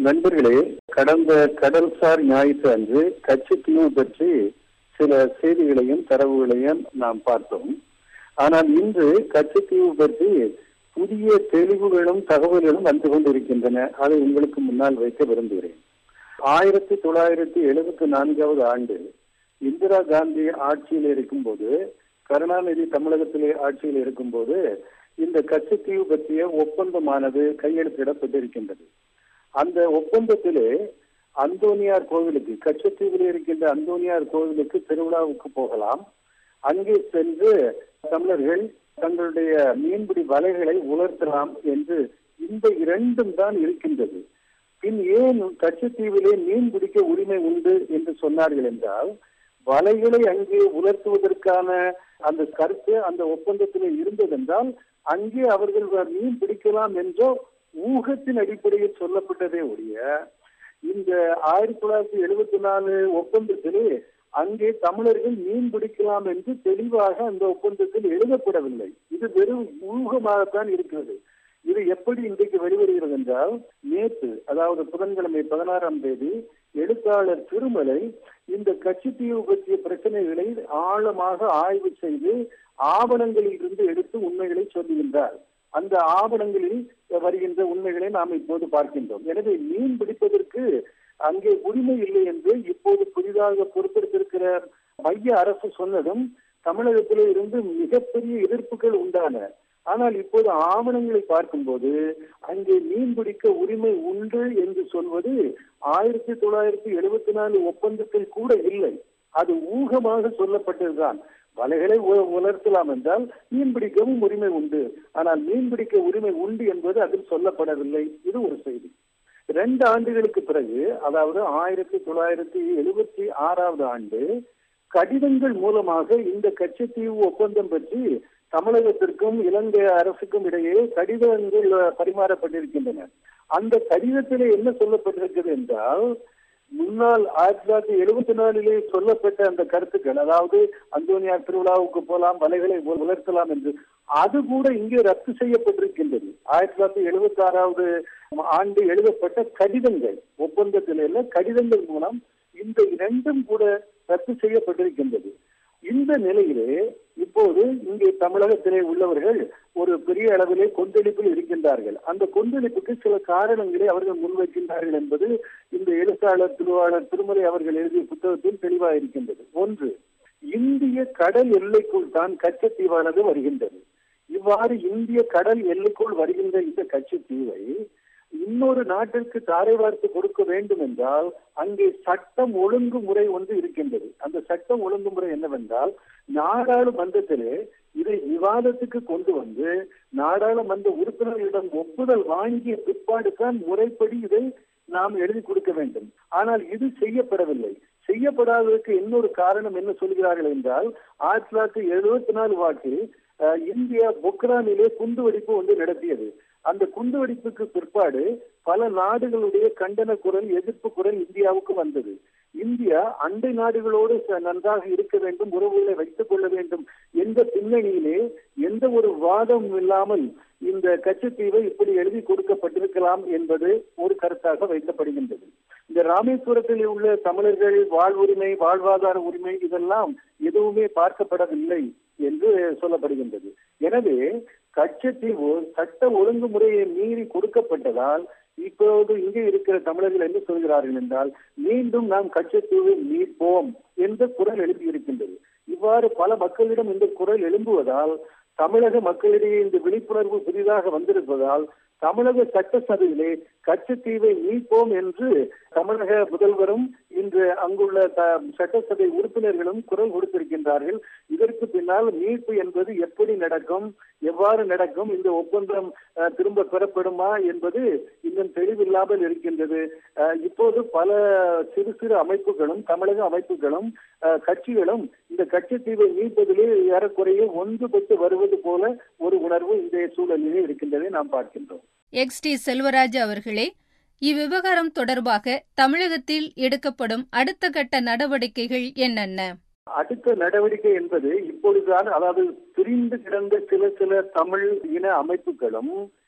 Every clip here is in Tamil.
நண்பர்களே கடந்த கடல்சார் ஞாயிற்று அன்று கட்சித்தீவு பற்றி சில செய்திகளையும் தரவுகளையும் நாம் பார்த்தோம் ஆனால் இன்று கட்சித்தீவு பற்றி புதிய தெளிவுகளும் தகவல்களும் வந்து கொண்டிருக்கின்றன அதை உங்களுக்கு முன்னால் வைக்க விரும்புகிறேன் ஆயிரத்தி தொள்ளாயிரத்தி எழுபத்தி நான்காவது ஆண்டு இந்திரா காந்தி ஆட்சியில் இருக்கும்போது கருணாநிதி தமிழகத்திலே ஆட்சியில் இருக்கும்போது இந்த கட்சித்தீவு பற்றிய ஒப்பந்தமானது கையெழுத்திடப்பட்டிருக்கின்றது அந்த ஒப்பந்தத்திலே அந்தோனியார் கோவிலுக்கு கச்சத்தீவில் இருக்கின்ற அந்தோனியார் கோவிலுக்கு திருவிழாவுக்கு போகலாம் அங்கே சென்று தமிழர்கள் தங்களுடைய மீன்பிடி வலைகளை உலர்த்தலாம் என்று இந்த இரண்டும் தான் இருக்கின்றது பின் ஏன் கச்சத்தீவிலே மீன் பிடிக்க உரிமை உண்டு என்று சொன்னார்கள் என்றால் வலைகளை அங்கே உலர்த்துவதற்கான அந்த கருத்து அந்த ஒப்பந்தத்தில் இருந்ததென்றால் அங்கே அவர்கள் மீன் பிடிக்கலாம் என்றோ ஊகத்தின் அடிப்படையில் சொல்லப்பட்டதே ஒழிய இந்த ஆயிரத்தி தொள்ளாயிரத்தி எழுபத்தி நாலு ஒப்பந்தத்திலே அங்கே தமிழர்கள் மீன் பிடிக்கலாம் என்று தெளிவாக அந்த ஒப்பந்தத்தில் எழுதப்படவில்லை இது வெறும் ஊகமாகத்தான் இருக்கிறது இது எப்படி இன்றைக்கு வெளிவருகிறது என்றால் நேற்று அதாவது புதன்கிழமை பதினாறாம் தேதி எழுத்தாளர் திருமலை இந்த கட்சித்தீவு பற்றிய பிரச்சனைகளை ஆழமாக ஆய்வு செய்து ஆவணங்களில் இருந்து எடுத்து உண்மைகளை சொல்லுகின்றார் அந்த ஆவணங்களில் வருகின்ற உண்மைகளை நாம் இப்போது பார்க்கின்றோம் எனவே மீன் பிடிப்பதற்கு அங்கே உரிமை இல்லை என்று இப்போது புதிதாக பொறுப்பெடுத்திருக்கிற மைய அரசு சொன்னதும் தமிழகத்திலே இருந்து மிகப்பெரிய எதிர்ப்புகள் உண்டான ஆனால் இப்போது ஆவணங்களை பார்க்கும்போது அங்கே மீன் பிடிக்க உரிமை உண்டு என்று சொல்வது ஆயிரத்தி தொள்ளாயிரத்தி எழுபத்தி நாலு ஒப்பந்தத்தில் கூட இல்லை அது ஊகமாக சொல்லப்பட்டதுதான் வலைகளை உலர்த்தலாம் என்றால் மீன் பிடிக்கவும் உரிமை உண்டு ஆனால் மீன் பிடிக்க உரிமை உண்டு என்பது அதில் சொல்லப்படவில்லை இது ஒரு செய்தி இரண்டு ஆண்டுகளுக்கு பிறகு அதாவது ஆயிரத்தி தொள்ளாயிரத்தி எழுபத்தி ஆறாவது ஆண்டு கடிதங்கள் மூலமாக இந்த கட்சித்தீவு ஒப்பந்தம் பற்றி தமிழகத்திற்கும் இலங்கை அரசுக்கும் இடையே கடிதங்கள் பரிமாறப்பட்டிருக்கின்றன அந்த கடிதத்திலே என்ன சொல்லப்பட்டிருக்கிறது என்றால் முன்னாள் ஆயிரத்தி தொள்ளாயிரத்தி எழுபத்தி நாலிலே சொல்லப்பட்ட அந்த கருத்துக்கள் அதாவது அந்தோனியார் திருவிழாவுக்கு போலாம் வலைகளை உலர்த்தலாம் என்று அது கூட இங்கே ரத்து செய்யப்பட்டிருக்கின்றது ஆயிரத்தி தொள்ளாயிரத்தி எழுபத்தி ஆறாவது ஆண்டு எழுதப்பட்ட கடிதங்கள் ஒப்பந்தத்தில கடிதங்கள் மூலம் இந்த இரண்டும் கூட ரத்து செய்யப்பட்டிருக்கின்றது இந்த நிலையிலே இப்போது இங்கே தமிழகத்திலே உள்ளவர்கள் ஒரு பெரிய அளவிலே கொந்தளிப்பில் இருக்கின்றார்கள் அந்த கொந்தளிப்புக்கு சில காரணங்களை அவர்கள் முன்வைக்கின்றார்கள் என்பது இந்த எழுத்தாளர் திருவாளர் திருமலை அவர்கள் எழுதிய புத்தகத்தில் தெளிவாக இருக்கின்றது ஒன்று இந்திய கடல் எல்லைக்குள் தான் கச்சத்தீவானது வருகின்றது இவ்வாறு இந்திய கடல் எல்லைக்குள் வருகின்ற இந்த கச்சத்தீவை இன்னொரு நாட்டிற்கு தாரை வார்த்து கொடுக்க வேண்டும் என்றால் அங்கே சட்டம் ஒழுங்குமுறை ஒன்று இருக்கின்றது அந்த சட்டம் ஒழுங்குமுறை என்னவென்றால் நாடாளுமன்றத்திலே இதை விவாதத்துக்கு கொண்டு வந்து நாடாளுமன்ற உறுப்பினர்களிடம் ஒப்புதல் வாங்கிய பிற்பாடுதான் முறைப்படி இதை நாம் எழுதி கொடுக்க வேண்டும் ஆனால் இது செய்யப்படவில்லை செய்யப்படாததற்கு இன்னொரு காரணம் என்ன சொல்கிறார்கள் என்றால் ஆயிரத்தி தொள்ளாயிரத்தி எழுபத்தி நாலு வாக்கில் இந்தியா பொக்ரானிலே குண்டுவெடிப்பு ஒன்று நடத்தியது அந்த குண்டுவெடிப்புக்கு பிற்பாடு பல நாடுகளுடைய கண்டன குரல் எதிர்ப்பு குரல் இந்தியாவுக்கு வந்தது இந்தியா அண்டை நாடுகளோடு நன்றாக இருக்க வேண்டும் உறவுகளை வைத்துக் கொள்ள வேண்டும் என்ற பின்னணியிலே எந்த ஒரு வாதம் இல்லாமல் இந்த கச்சத்தீவை இப்படி எழுதி கொடுக்கப்பட்டிருக்கலாம் என்பது ஒரு கருத்தாக வைக்கப்படுகின்றது இந்த ராமேஸ்வரத்தில் உள்ள தமிழர்கள் வாழ்வுரிமை வாழ்வாதார உரிமை இதெல்லாம் எதுவுமே பார்க்கப்படவில்லை என்று சொல்லப்படுகின்றது எனவே கச்சத்தீவு சட்ட ஒழுங்குமுறையை மீறி கொடுக்கப்பட்டதால் இப்போது இங்கே இருக்கிற தமிழர்கள் என்ன சொல்கிறார்கள் என்றால் மீண்டும் நாம் கச்சத்தீவை மீட்போம் என்ற குரல் எழுப்பியிருக்கின்றது இவ்வாறு பல மக்களிடம் இந்த குரல் எழும்புவதால் தமிழக மக்களிடையே இந்த விழிப்புணர்வு புதிதாக வந்திருப்பதால் தமிழக சட்டசபையிலே கச்சத்தீவை மீட்போம் என்று தமிழக முதல்வரும் இன்று அங்குள்ள சட்டசபை உறுப்பினர்களும் குரல் கொடுத்திருக்கின்றார்கள் இதற்கு பின்னால் மீட்பு என்பது எப்படி நடக்கும் எவ்வாறு நடக்கும் இந்த ஒப்பந்தம் திரும்ப பெறப்படுமா என்பது இன்னும் தெளிவில்லாமல் இருக்கின்றது இப்போது பல சிறு சிறு அமைப்புகளும் தமிழக அமைப்புகளும் கட்சிகளும் இந்த கட்சித்தீவை மீட்பதிலே ஏறக்குறைய ஒன்றுபட்டு வருவது போல ஒரு உணர்வு இன்றைய சூழலிலே இருக்கின்றதை நாம் பார்க்கின்றோம் எக்ஸ் டி செல்வராஜ் அவர்களே இவ்விவகாரம் தொடர்பாக தமிழகத்தில் எடுக்கப்படும் அடுத்த கட்ட நடவடிக்கைகள் என்னென்ன அடுத்த நடவடிக்கை என்பது இப்பொழுதுதான் அதாவது பிரிந்து கிடந்த சில சில தமிழ் இன அமைப்புகளும்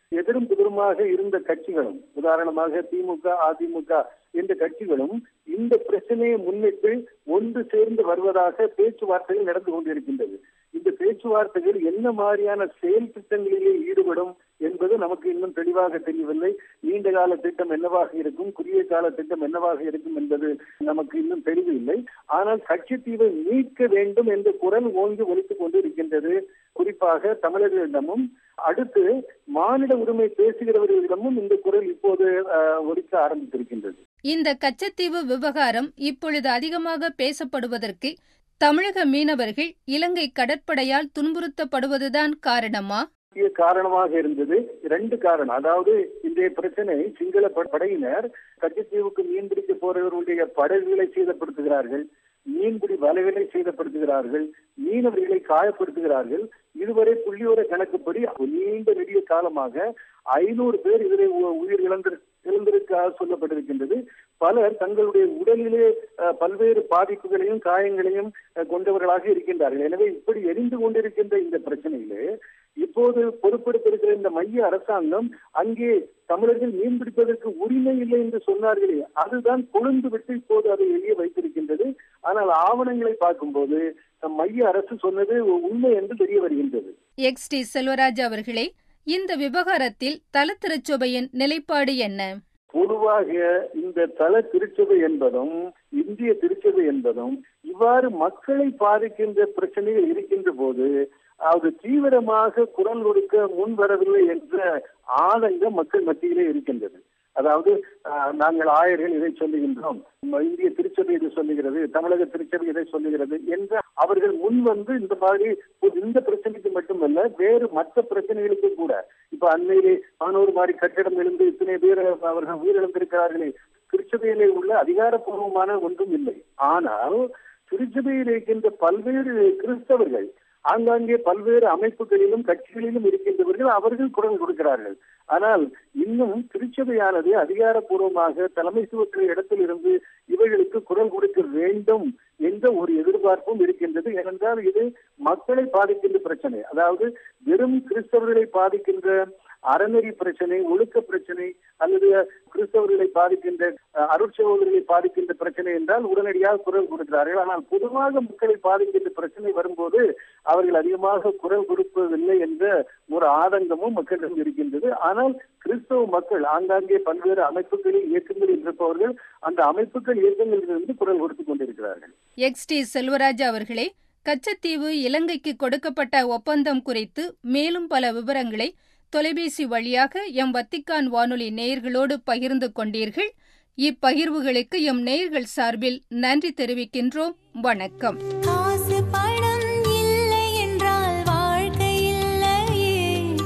எதிரும் புதிருமாக இருந்த கட்சிகளும் உதாரணமாக திமுக அதிமுக என்ற கட்சிகளும் இந்த பிரச்சனையை முன்னிட்டு ஒன்று சேர்ந்து வருவதாக பேச்சுவார்த்தைகள் நடந்து கொண்டிருக்கின்றது இந்த பேச்சுவார்த்தைகள் என்ன மாதிரியான செயல் திட்டங்களிலே ஈடுபடும் என்பது நமக்கு இன்னும் தெளிவாக தெரியவில்லை நீண்ட கால திட்டம் என்னவாக இருக்கும் குறுகிய கால திட்டம் என்னவாக இருக்கும் என்பது நமக்கு இன்னும் தெளிவில்லை ஆனால் கட்சித்தீவை மீட்க வேண்டும் என்ற குரல் ஓங்கி ஒலித்துக் கொண்டு இருக்கின்றது குறிப்பாக தமிழர்களிடமும் அடுத்து மாநில உரிமை பேசுகிறவர்களிடமும் இந்த குரல் இப்போது ஒலிக்க ஆரம்பித்திருக்கின்றது இந்த கச்சத்தீவு விவகாரம் இப்பொழுது அதிகமாக பேசப்படுவதற்கு தமிழக மீனவர்கள் இலங்கை கடற்படையால் துன்புறுத்தப்படுவதுதான் காரணமா முக்கிய காரணமாக இருந்தது ரெண்டு காரணம் அதாவது இன்றைய பிரச்சனை சிங்கள படையினர் கச்சத்தீவுக்கு மீன்பிடிக்க போறவர்களுடைய படகுகளை சேதப்படுத்துகிறார்கள் மீன்பிடி வலைகளை சேதப்படுத்துகிறார்கள் மீனவர்களை காயப்படுத்துகிறார்கள் இதுவரை புள்ளியோர கணக்குப்படி நீண்ட நெடிய காலமாக ஐநூறு பேர் இதனை உயிர் இழந்து இழந்திருக்காக சொல்லப்பட்டிருக்கின்றது பலர் தங்களுடைய உடலிலே பல்வேறு பாதிப்புகளையும் காயங்களையும் கொண்டவர்களாக இருக்கின்றார்கள் எனவே இப்படி எரிந்து கொண்டிருக்கின்ற இந்த பிரச்சனையிலே இப்போது பொறுப்பெடுத்திருக்கிற இந்த மைய அரசாங்கம் அங்கே தமிழர்கள் மீன் பிடிப்பதற்கு உரிமை இல்லை என்று சொன்னார்களே அதுதான் கொழுந்து விட்டு இப்போது அதை எளிய வைத்திருக்கின்றது ஆனால் ஆவணங்களை பார்க்கும்போது மைய அரசு சொன்னது உண்மை என்று தெரிய வருகின்றது எக்ஸ் டி செல்வராஜ் அவர்களே இந்த விவகாரத்தில் தல திருச்சபையின் நிலைப்பாடு என்ன பொதுவாக இந்த தல திருச்சபை என்பதும் இந்திய திருச்சபை என்பதும் இவ்வாறு மக்களை பாதிக்கின்ற பிரச்சனைகள் இருக்கின்ற போது அது தீவிரமாக குரல் கொடுக்க முன்வரவில்லை என்ற ஆதங்கம் மக்கள் மத்தியிலே இருக்கின்றது அதாவது நாங்கள் ஆயர்கள் இதை சொல்லுகின்றோம் இந்திய திருச்சபை இதை சொல்லுகிறது தமிழக திருச்சபை இதை சொல்லுகிறது என்று அவர்கள் முன் வந்து இந்த மாதிரி இந்த பிரச்சனைக்கு மட்டுமல்ல வேறு மற்ற பிரச்சனைகளுக்கு கூட இப்ப அண்மையிலே மாணவர் மாதிரி கட்டிடம் எழுந்து இத்தனை பேர் அவர்கள் உயிரிழந்திருக்கிறார்களே திருச்சபையிலே உள்ள அதிகாரப்பூர்வமான ஒன்றும் இல்லை ஆனால் திருச்சபையில் இருக்கின்ற பல்வேறு கிறிஸ்தவர்கள் ஆங்காங்கே பல்வேறு அமைப்புகளிலும் கட்சிகளிலும் இருக்கின்றவர்கள் அவர்கள் குரல் கொடுக்கிறார்கள் ஆனால் இன்னும் திருச்சபையானது அதிகாரப்பூர்வமாக தலைமைத்துவத்தின் இடத்தில் இருந்து இவைகளுக்கு குரல் கொடுக்க வேண்டும் என்ற ஒரு எதிர்பார்ப்பும் இருக்கின்றது ஏனென்றால் இது மக்களை பாதிக்கின்ற பிரச்சனை அதாவது வெறும் கிறிஸ்தவர்களை பாதிக்கின்ற அறநெறி பிரச்சனை ஒழுக்க பிரச்சனை அல்லது கிறிஸ்தவர்களை பாதிக்கின்ற அருட்சகோதரர்களை பாதிக்கின்ற பிரச்சனை என்றால் உடனடியாக குரல் கொடுக்கிறார்கள் ஆனால் பொதுவாக மக்களை பாதிக்கின்ற பிரச்சனை வரும்போது அவர்கள் அதிகமாக குரல் கொடுப்பதில்லை என்ற ஒரு ஆதங்கமும் மக்களிடம் இருக்கின்றது ஆனால் கிறிஸ்தவ மக்கள் ஆங்காங்கே பல்வேறு அமைப்புகளில் இயக்கங்களில் இருப்பவர்கள் அந்த அமைப்புகள் இயக்கங்களிலிருந்து குரல் கொடுத்துக் கொண்டிருக்கிறார்கள் எக்ஸ் டி செல்வராஜ் அவர்களே கச்சத்தீவு இலங்கைக்கு கொடுக்கப்பட்ட ஒப்பந்தம் குறித்து மேலும் பல விவரங்களை தொலைபேசி வழியாக எம் வத்திக்கான் வானொலி நேயர்களோடு பகிர்ந்து கொண்டீர்கள் இப்பகிர்வுகளுக்கு எம் நேயர்கள் சார்பில் நன்றி தெரிவிக்கின்றோம் வணக்கம் காசு பணம் இல்லை என்றால் வாழ்க்கை இல்லையே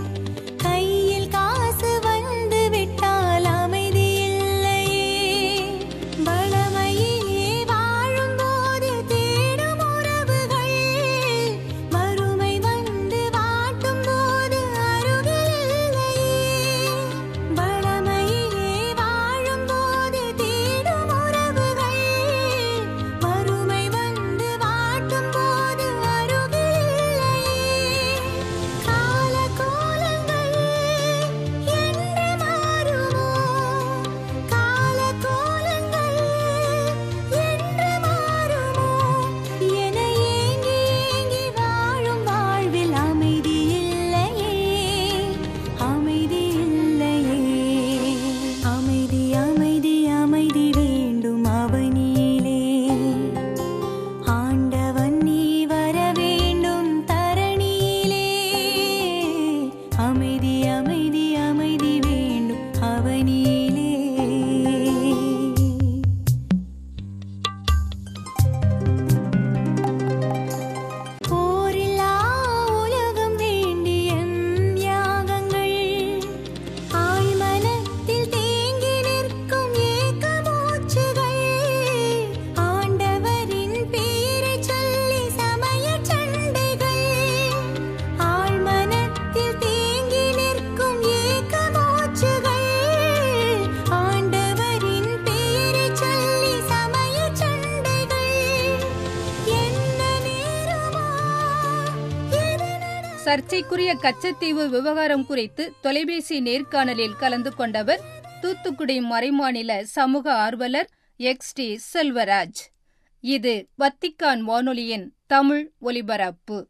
கையில் காசு வந்து விட்டால் அமைதி இல்லையே வளமையிலே வாழும்போது தேடும் உறவுகள் வறுமை வந்து வாட்டும் போது அருகில் இல்லையே வளமையிலே வாழும்போது தேடும் உறவுகள் வறுமை வந்து வாட்டும் போது சர்ச்சைக்குரிய கச்சத்தீவு விவகாரம் குறித்து தொலைபேசி நேர்காணலில் கலந்து கொண்டவர் தூத்துக்குடி மறைமாநில சமூக ஆர்வலர் எக்ஸ் டி செல்வராஜ் இது வத்திக்கான் வானொலியின் தமிழ் ஒலிபரப்பு